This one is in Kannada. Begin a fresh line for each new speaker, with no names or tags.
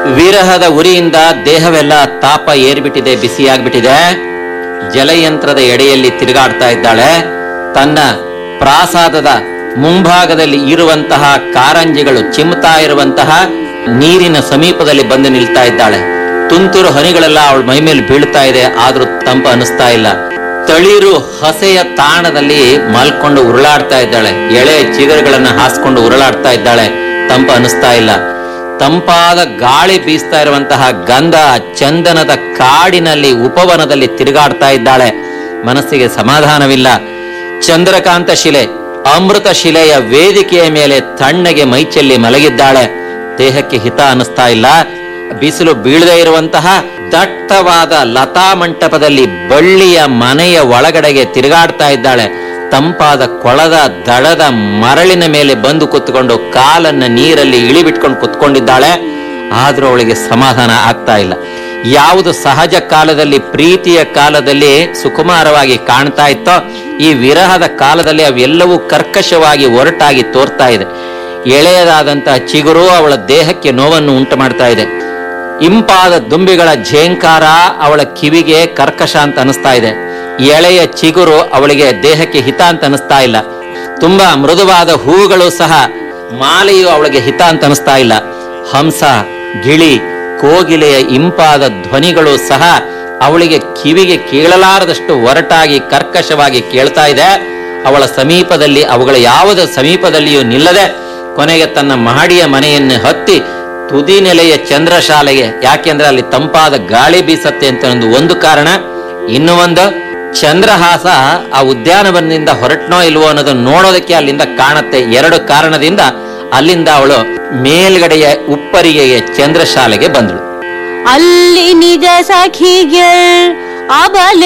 ವಿರಹದ ಉರಿಯಿಂದ ದೇಹವೆಲ್ಲ ತಾಪ ಏರ್ಬಿಟ್ಟಿದೆ ಬಿಸಿಯಾಗ್ಬಿಟ್ಟಿದೆ ಜಲಯಂತ್ರದ ಎಡೆಯಲ್ಲಿ ತಿರುಗಾಡ್ತಾ ಇದ್ದಾಳೆ ತನ್ನ ಪ್ರಾಸಾದದ ಮುಂಭಾಗದಲ್ಲಿ ಇರುವಂತಹ ಕಾರಂಜಿಗಳು ಚಿಮ್ತಾ ಇರುವಂತಹ ನೀರಿನ ಸಮೀಪದಲ್ಲಿ ಬಂದು ನಿಲ್ತಾ ಇದ್ದಾಳೆ ತುಂತುರು ಹನಿಗಳೆಲ್ಲ ಅವಳ ಮೈ ಮೇಲೆ ಬೀಳ್ತಾ ಇದೆ ಆದ್ರೂ ತಂಪು ಅನಿಸ್ತಾ ಇಲ್ಲ ತಳಿರು ಹಸೆಯ ತಾಣದಲ್ಲಿ ಮಲ್ಕೊಂಡು ಉರುಳಾಡ್ತಾ ಇದ್ದಾಳೆ ಎಳೆ ಚಿಗುರುಗಳನ್ನ ಹಾಸ್ಕೊಂಡು ಉರುಳಾಡ್ತಾ ಇದ್ದಾಳೆ ತಂಪು ಅನಿಸ್ತಾ ಇಲ್ಲ ತಂಪಾದ ಗಾಳಿ ಬೀಸ್ತಾ ಇರುವಂತಹ ಗಂಧ ಚಂದನದ ಕಾಡಿನಲ್ಲಿ ಉಪವನದಲ್ಲಿ ತಿರುಗಾಡ್ತಾ ಇದ್ದಾಳೆ ಮನಸ್ಸಿಗೆ ಸಮಾಧಾನವಿಲ್ಲ ಚಂದ್ರಕಾಂತ ಶಿಲೆ ಅಮೃತ ಶಿಲೆಯ ವೇದಿಕೆಯ ಮೇಲೆ ತಣ್ಣಗೆ ಮೈಚೆಲ್ಲಿ ಮಲಗಿದ್ದಾಳೆ ದೇಹಕ್ಕೆ ಹಿತ ಅನಿಸ್ತಾ ಇಲ್ಲ ಬಿಸಿಲು ಬೀಳದೇ ಇರುವಂತಹ ದಟ್ಟವಾದ ಲತಾ ಮಂಟಪದಲ್ಲಿ ಬಳ್ಳಿಯ ಮನೆಯ ಒಳಗಡೆಗೆ ತಿರುಗಾಡ್ತಾ ಇದ್ದಾಳೆ ತಂಪಾದ ಕೊಳದ ದಡದ ಮರಳಿನ ಮೇಲೆ ಬಂದು ಕುತ್ಕೊಂಡು ಕಾಲನ್ನ ನೀರಲ್ಲಿ ಇಳಿಬಿಟ್ಕೊಂಡು ಕುತ್ಕೊಂಡಿದ್ದಾಳೆ ಆದ್ರೂ ಅವಳಿಗೆ ಸಮಾಧಾನ ಆಗ್ತಾ ಇಲ್ಲ ಯಾವುದು ಸಹಜ ಕಾಲದಲ್ಲಿ ಪ್ರೀತಿಯ ಕಾಲದಲ್ಲಿ ಸುಕುಮಾರವಾಗಿ ಕಾಣ್ತಾ ಇತ್ತೋ ಈ ವಿರಹದ ಕಾಲದಲ್ಲಿ ಅವೆಲ್ಲವೂ ಕರ್ಕಶವಾಗಿ ಒರಟಾಗಿ ತೋರ್ತಾ ಇದೆ ಎಳೆಯದಾದಂತಹ ಚಿಗುರು ಅವಳ ದೇಹಕ್ಕೆ ನೋವನ್ನು ಉಂಟು ಮಾಡ್ತಾ ಇದೆ ಇಂಪಾದ ದುಂಬಿಗಳ ಝೇಂಕಾರ ಅವಳ ಕಿವಿಗೆ ಕರ್ಕಶ ಅಂತ ಅನಿಸ್ತಾ ಇದೆ ಎಳೆಯ ಚಿಗುರು ಅವಳಿಗೆ ದೇಹಕ್ಕೆ ಹಿತ ಅಂತ ಅನಿಸ್ತಾ ಇಲ್ಲ ತುಂಬಾ ಮೃದುವಾದ ಹೂಗಳು ಸಹ ಮಾಲೆಯು ಅವಳಿಗೆ ಹಿತ ಅಂತ ಅನಿಸ್ತಾ ಇಲ್ಲ ಹಂಸ ಗಿಳಿ ಕೋಗಿಲೆಯ ಇಂಪಾದ ಧ್ವನಿಗಳು ಸಹ ಅವಳಿಗೆ ಕಿವಿಗೆ ಕೇಳಲಾರದಷ್ಟು ಒರಟಾಗಿ ಕರ್ಕಶವಾಗಿ ಕೇಳ್ತಾ ಇದೆ ಅವಳ ಸಮೀಪದಲ್ಲಿ ಅವುಗಳ ಯಾವುದ ಸಮೀಪದಲ್ಲಿಯೂ ನಿಲ್ಲದೆ ಕೊನೆಗೆ ತನ್ನ ಮಹಡಿಯ ಮನೆಯನ್ನು ಹತ್ತಿ ತುದಿ ನೆಲೆಯ ಚಂದ್ರಶಾಲೆಗೆ ಯಾಕೆಂದ್ರೆ ಅಲ್ಲಿ ತಂಪಾದ ಗಾಳಿ ಬೀಸತ್ತೆ ಅಂತ ಒಂದು ಒಂದು ಕಾರಣ ಇನ್ನು ಒಂದು ಚಂದ್ರಹಾಸ ಆ ಉದ್ಯಾನವನದಿಂದ ಹೊರಟ್ನೋ ಇಲ್ವೋ ಅನ್ನೋದನ್ನ ನೋಡೋದಕ್ಕೆ ಅಲ್ಲಿಂದ ಕಾಣತ್ತೆ ಎರಡು ಕಾರಣದಿಂದ ಅಲ್ಲಿಂದ ಅವಳು ಮೇಲ್ಗಡೆಯ ಉಪ್ಪರಿಗೆಯ ಚಂದ್ರಶಾಲೆಗೆ ಬಂದಳು
ಅಲ್ಲಿ ನಿಜ ಸಖಿಗೆ ಅಬಲೆ